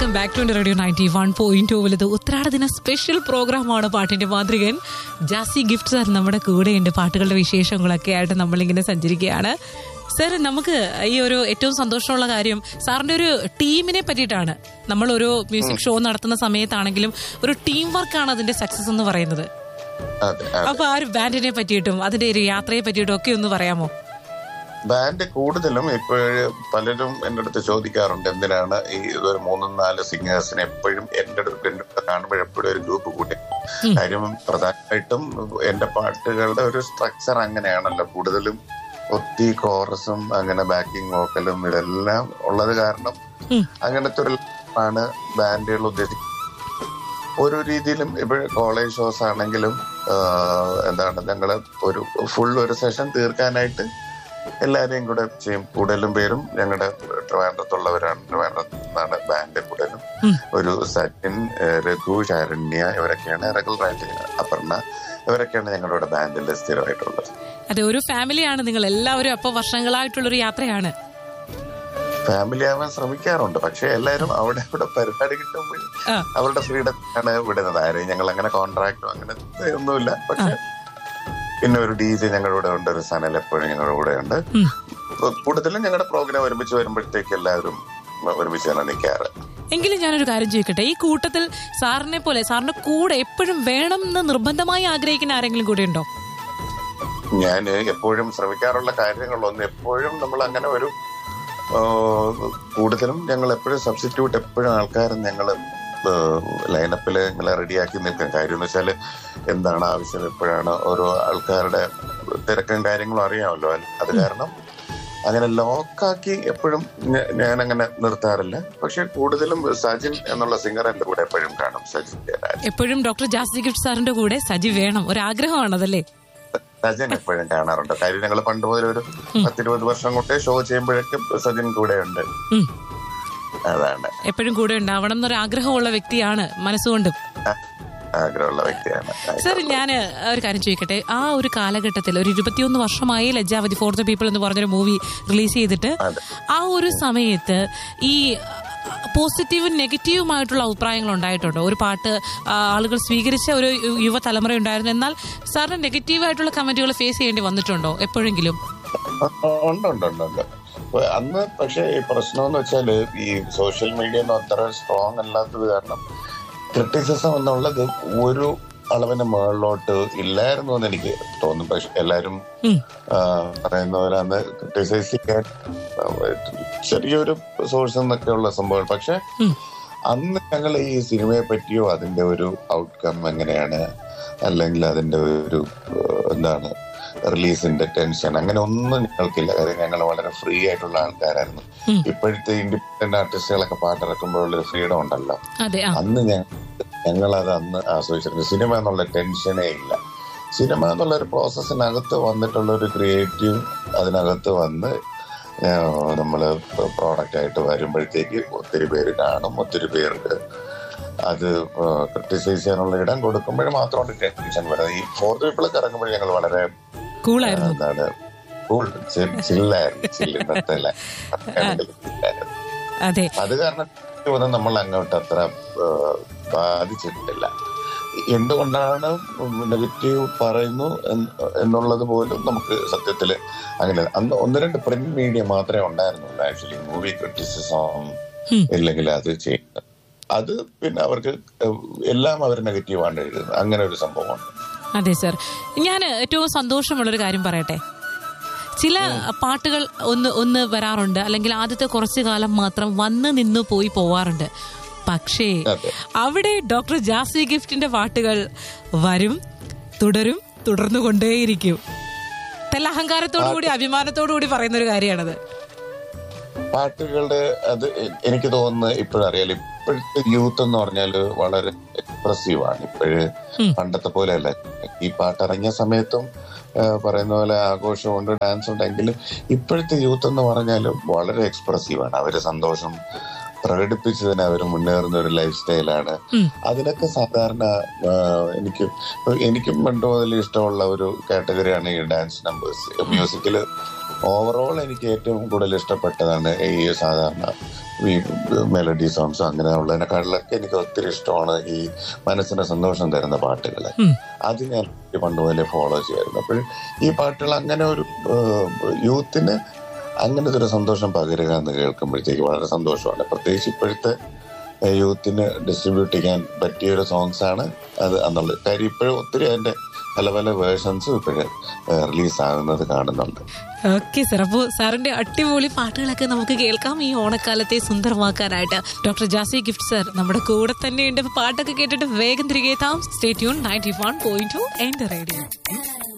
Welcome back to radio ninety one point ഇത് ഉത്രാട ദിന സ്പെഷ്യൽ പ്രോഗ്രാമാണ് പാട്ടിന്റെ മാതൃകൻ ജാസി ഗിഫ്റ്റ് സാർ നമ്മുടെ കൂടെയുണ്ട് പാട്ടുകളുടെ വിശേഷങ്ങളൊക്കെ ആയിട്ട് നമ്മളിങ്ങനെ സഞ്ചരിക്കുകയാണ് സർ നമുക്ക് ഈ ഒരു ഏറ്റവും സന്തോഷമുള്ള കാര്യം സാറിന്റെ ഒരു ടീമിനെ പറ്റിയിട്ടാണ് നമ്മൾ ഒരു മ്യൂസിക് ഷോ നടത്തുന്ന സമയത്താണെങ്കിലും ഒരു ടീം വർക്കാണ് അതിന്റെ സക്സസ് എന്ന് പറയുന്നത് അതെ അതെ. അപ്പൊ ആ ഒരു ബാൻഡിനെ പറ്റിയിട്ടും അതിന്റെ ഒരു യാത്രയെ പറ്റിയിട്ടും ഒക്കെ ഒന്ന് പറയാമോ ബാൻഡ് കൂടുതലും ഇപ്പോഴ് പലരും എന്റെ അടുത്ത് ചോദിക്കാറുണ്ട് എന്തിനാണ് ഈ ഇതൊരു മൂന്നും നാല് സിംഗേഴ്സിനെ എപ്പോഴും എന്റെ അടുത്ത് എന്റെ അടുത്ത് കാണുമ്പോൾ എപ്പോഴും ഒരു ഗ്രൂപ്പ് കൂട്ടി കാര്യം പ്രധാനമായിട്ടും എന്റെ പാട്ടുകളുടെ ഒരു സ്ട്രക്ചർ അങ്ങനെയാണല്ലോ കൂടുതലും ഒത്തി കോറസും അങ്ങനെ ബാക്കിംഗ് വോക്കലും ഇതെല്ലാം ഉള്ളത് കാരണം ഉം. അങ്ങനത്തെ ഒരു ആണ് ബാൻഡുകൾ ഉദ്ദേശിക്കുന്നത് ഒരു രീതിയിലും ഇപ്പോൾ കോളേജ് ഷോസ് ആണെങ്കിലും ആ, എന്താണ് ഞങ്ങള് ഒരു ഫുൾ ഒരു സെഷൻ തീർക്കാനായിട്ട് എല്ലാരെയും കൂടെ ചെയ്യും കൂടുതലും പേരും ഞങ്ങളുടെ ട്രിവാൻഡ്രത്തുള്ളവരാണ് ട്രിവാൻഡ്രത്ത് നിന്നാണ് ബാൻഡ് കൂടുതലും ഉം. ഒരു സച്ചിൻ ഏഹ്, രഘു ശരണ്യ ഇവരൊക്കെയാണ് റെഗുലർ ആയിട്ട് അപർണ ഇവരൊക്കെയാണ് ഞങ്ങളുടെ ബാൻഡിൽ സ്ഥിരമായിട്ടുള്ളത് അതെ ഒരു ഫാമിലിയാണ് നിങ്ങൾ എല്ലാവരും അപ്പൊ വർഷങ്ങളായിട്ടുള്ള ഒരു യാത്രയാണ് ഫാമിലി ആവാൻ ശ്രമിക്കാറുണ്ട് പക്ഷെ എല്ലാവരും അവിടെ ഇവിടെ പരിപാടി കിട്ടുമ്പോൾ ആ. അവരുടെ ഫ്രീഡത്തിലാണ് വിടുന്നത് ആരെയും ഞങ്ങൾ അങ്ങനെ കോൺട്രാക്ടോ അങ്ങനത്തെ ഒന്നുമില്ല പക്ഷെ പിന്നെ ഒരു ഡി ജെ ഞങ്ങളുടെ കൂടെ ഉണ്ട് ഒരു സനൽ എപ്പോഴും ഞങ്ങളുടെ കൂടെ ഉണ്ട് ഉം. കൂടുതലും ഞങ്ങളുടെ പ്രോഗ്രാം ഒരുമിച്ച് വരുമ്പോഴത്തേക്ക് എല്ലാവരും ഒരുമിച്ചാണ് നിൽക്കാറ് എങ്കിലും ഞാനൊരു കാര്യം ചോദിക്കട്ടെ ഈ കൂട്ടത്തിൽ സാറിനെ പോലെ സാറിന്റെ കൂടെ എപ്പോഴും വേണം എന്ന് നിർബന്ധമായി ആഗ്രഹിക്കുന്ന ആരെങ്കിലും കൂടെ ഉണ്ടോ ഞാൻ എപ്പോഴും ശ്രമിക്കാറുള്ള കാര്യങ്ങളൊന്നും എപ്പോഴും നമ്മൾ അങ്ങനെ ഒരു ആ, കൂടുതലും ഞങ്ങൾ എപ്പോഴും സബ്സ്റ്റിറ്റ്യൂട്ട് എപ്പോഴും ആൾക്കാരും ഞങ്ങൾ ലൈനപ്പിൽ ഞങ്ങളെ റെഡിയാക്കി നിൽക്കും കാര്യം എന്ന് വെച്ചാൽ എന്താണ് ആവശ്യം എപ്പോഴാണ് ഓരോ ആൾക്കാരുടെ തിരക്കും കാര്യങ്ങളും അറിയാമല്ലോ അത് കാരണം അങ്ങനെ ലോക്കാക്കി എപ്പോഴും ഞാൻ അങ്ങനെ നിർത്താറില്ല പക്ഷെ കൂടുതലും സജിൻ എന്നുള്ള സിംഗർ എന്റെ കൂടെ എപ്പോഴും കാണും സജിൻ ജയരാജ് എപ്പോഴും ഡോക്ടർ ജാസ്തി ഗിഫ്റ്റ് സാറിന്റെ കൂടെ സജി വേണം ഒരു ആഗ്രഹമാണതല്ലേ സജിൻ എപ്പോഴും കാണാറുണ്ട് കാര്യം ഞങ്ങൾ പണ്ട് മുതൽ ഒരു പത്തിരുപത് വർഷം കൊണ്ട് ഷോ ചെയ്യുമ്പോഴേക്കും സജിൻ കൂടെ ഉണ്ട് ഉം. അതാണ് എപ്പോഴും കൂടെ ഉണ്ടാവണം എന്നൊരു ആഗ്രഹമുള്ള വ്യക്തിയാണ് മനസ്സുകൊണ്ടും ആഗ്രഹമുള്ള വ്യക്തിയാണ് സർ ഞാൻ ഒരു കാര്യം ചോദിക്കട്ടെ ആ ഒരു കാലഘട്ടത്തിൽ ഒരു ഇരുപത്തിയൊന്ന് വർഷമായി ലജ്ജാവതി ഫോർ ദ പീപ്പിൾ എന്ന് പറഞ്ഞൊരു മൂവി റിലീസ് ചെയ്തിട്ട് അതെ. ആ ഒരു സമയത്ത് ഈ പോസിറ്റീവും നെഗറ്റീവുമായിട്ടുള്ള അഭിപ്രായങ്ങൾ ഉണ്ടായിട്ടുണ്ടോ ഒരു പാട്ട് ആ, ആളുകൾ സ്വീകരിച്ച ഒരു യു- യുവതലമുറ ഉണ്ടായിരുന്നു എന്നാൽ സാറിന് നെഗറ്റീവായിട്ടുള്ള കമന്റുകൾ ഫേസ് ചെയ്യേണ്ടി വന്നിട്ടുണ്ടോ എപ്പോഴെങ്കിലും ഉണ്ട് ഉണ്ട് ഉണ്ട് ഉണ്ട് അപ്പൊ അന്ന് പക്ഷെ ഈ പ്രശ്നം എന്ന് വെച്ചാല് ഈ സോഷ്യൽ മീഡിയ ഒന്നും അത്ര സ്ട്രോങ് അല്ലാത്തത് കാരണം ക്രിറ്റിസിസം എന്നുള്ളത് ഒരു അളവിന് മുകളിലോട്ട് ഇല്ലായിരുന്നു എന്ന് എനിക്ക് തോന്നും പക്ഷെ എല്ലാരും ഉം. ആ, പറയുന്നവരന്ന് ക്രിട്ടിസൈസ് ചെയ്യാൻ ആ, ചെറിയൊരു സോഴ്സ് എന്നൊക്കെയുള്ള സംഭവം പക്ഷെ ഉം. അന്ന് ഞങ്ങൾ ഈ സിനിമയെ പറ്റിയോ അതിന്റെ ഒരു ഔട്ട്കം എങ്ങനെയാണ് അല്ലെങ്കിൽ അതിന്റെ ഒരു ഏഹ്, എന്താണ് റിലീസിന്റെ ടെൻഷൻ അങ്ങനെ ഒന്നും ഞങ്ങൾക്കില്ല കാര്യം ഞങ്ങൾ വളരെ ഫ്രീ ആയിട്ടുള്ള ആൾക്കാരായിരുന്നു ഉം. ഇപ്പോഴത്തെ ഇൻഡിപെൻഡന്റ് ആർട്ടിസ്റ്റുകളൊക്കെ പാട്ടിറക്കുമ്പോഴുള്ള ഫ്രീഡം ഉണ്ടല്ലോ അതെ ആ അന്ന് ഞങ്ങൾ ഞങ്ങളത് അന്ന് ആസ്വദിച്ചിട്ടുണ്ട് സിനിമ എന്നുള്ള ടെൻഷനേ ഇല്ല സിനിമ എന്നുള്ള ഒരു പ്രോസസ്സിനകത്ത് വന്നിട്ടുള്ള ഒരു ക്രിയേറ്റീവ് അതിനകത്ത് വന്ന് നമ്മൾ പ്രോഡക്റ്റ് ആയിട്ട് വരുമ്പോഴത്തേക്ക് ഒത്തിരി പേര് കാണും ഒത്തിരി പേർക്ക് അത് ക്രിട്ടിസൈസ് ചെയ്യാനുള്ള ഇടം കൊടുക്കുമ്പോൾ മാത്രമാണ് ടെൻഷൻ വരുന്നത് ഈ ഫോർത്ത് പീപ്പിളൊക്കെ ഇറങ്ങുമ്പോൾ ഞങ്ങൾ വളരെ കൂളായിരുന്നു എന്താണ് കൂൾ ചില്ലായിരുന്നു ചില്ലിന്നത്തല്ല അതെ അത് കാരണം എനിക്ക് തോന്നുന്നു നമ്മൾ അങ്ങോട്ട് അത്ര ആ, ബാധിച്ചിട്ടില്ല എന്തുകൊണ്ടാണ് നെഗറ്റീവ് പറയുന്നു എന്ന് എന്നുള്ളത് പോലും നമുക്ക് സത്യത്തില് അങ്ങനെ അന്ന് ഒന്ന് രണ്ട് പ്രിന്റ് മീഡിയ മാത്രമേ ഉണ്ടായിരുന്നുള്ളൂ ആക്ച്വലി മൂവി ക്രിറ്റിസിസം ഉം. ഇല്ലെങ്കിൽ അത് ചെയ്യുന്നത് അത് പിന്നെ അവർക്ക് എല്ലാം അവർ നെഗറ്റീവാണ് എഴുതുന്നത് അങ്ങനെ ഒരു സംഭവമുണ്ട് അതെ സർ ഞാൻ ഏറ്റവും സന്തോഷമുള്ളൊരു കാര്യം പറയട്ടെ ചില പാട്ടുകൾ ഒന്ന് ഒന്ന് വരാറുണ്ട് അല്ലെങ്കിൽ ആദ്യത്തെ കുറച്ചു കാലം മാത്രം വന്ന് നിന്ന് പോയി പോവാറുണ്ട് പക്ഷേ അതെ അവിടെ ഡോക്ടർ ജാസി ഗിഫ്റ്റിന്റെ പാട്ടുകൾ വരും തുടരും തുടർന്നു കൊണ്ടേയിരിക്കും തെല്ല അഹങ്കാരത്തോടു കൂടി അഭിമാനത്തോടു കൂടി പറയുന്ന ഒരു കാര്യമാണത് പാട്ടുകളുടെ അത് എ- എനിക്ക് തോന്നുന്നു ഇപ്പോഴറിയാലോ ഇപ്പോഴത്തെ യൂത്ത് എന്ന് പറഞ്ഞാൽ വളരെ എക്സ്പ്രസീവ് ആണ് ഇപ്പോഴ് ഉം. പണ്ടത്തെ പോലെയല്ല ഈ പാട്ടിറങ്ങിയ സമയത്തും ആ, പറയുന്ന പോലെ ആഘോഷമുണ്ട് ഡാൻസ് ഉണ്ടെങ്കിലും ഇപ്പോഴത്തെ യൂത്ത് എന്ന് പറഞ്ഞാൽ വളരെ എക്സ്പ്രസീവ് ആണ് അവര് സന്തോഷം പ്രകടിപ്പിച്ചതിന് അവർ മുന്നേറുന്ന ഒരു ലൈഫ് സ്റ്റൈലാണ് ഉം. അതിനൊക്കെ സാധാരണ ആ, എനിക്ക് എനിക്കും പണ്ട് മുതൽ ഇഷ്ടമുള്ള ഒരു കാറ്റഗറിയാണ് ഈ ഡാൻസ് നമ്പേഴ്സ് മ്യൂസിക്കില് ഓവറോൾ എനിക്ക് ഏറ്റവും കൂടുതൽ ഇഷ്ടപ്പെട്ടതാണ് ഈ സാധാരണ ഈ മെലഡി സോങ്സ് അങ്ങനെയുള്ളതിനെക്കാളിലൊക്കെ എനിക്ക് ഒത്തിരി ഇഷ്ടമാണ് ഈ മനസ്സിന് സന്തോഷം തരുന്ന പാട്ടുകൾ ഉം. അത് ഞാൻ പണ്ട് മുതലേ ഫോളോ ചെയ്യായിരുന്നു അപ്പോൾ ഈ പാട്ടുകൾ അങ്ങനെ ഒരു യൂത്തിന് അങ്ങനത്തെ ഒരു സന്തോഷം പകരുക എന്ന് കേൾക്കുമ്പോഴത്തേക്ക് വളരെ സന്തോഷമാണ് പ്രത്യേകിച്ച് ഇപ്പോഴത്തെ ഏഹ്, യൂത്തിന് ഡിസ്ട്രിബ്യൂട്ട് ചെയ്യാൻ പറ്റിയ ഒരു സോങ്സ് ആണ് അത് എന്നുള്ളത് കാര്യം ഇപ്പോഴും ഒത്തിരി അതിന്റെ പല പല വേർഷൻസും ഇപ്പോഴും റിലീസ് ആകുന്നത് കാണുന്നുണ്ട് ഓക്കെ സാർ അപ്പോൾ സാറിന്റെ അടിപൊളി പാട്ടുകളൊക്കെ നമുക്ക് കേൾക്കാം ഈ ഓണക്കാലത്തെ സുന്ദരമാക്കാനായിട്ട് ഡോക്ടർ ജാസി ഗിഫ്റ്റ് സാർ നമ്മുടെ കൂടെ തന്നെയുണ്ട് പാട്ടൊക്കെ കേട്ടിട്ട് വേഗം തിരികെ എത്താം stay tune ninety one point two എന്റെ റേഡിയോ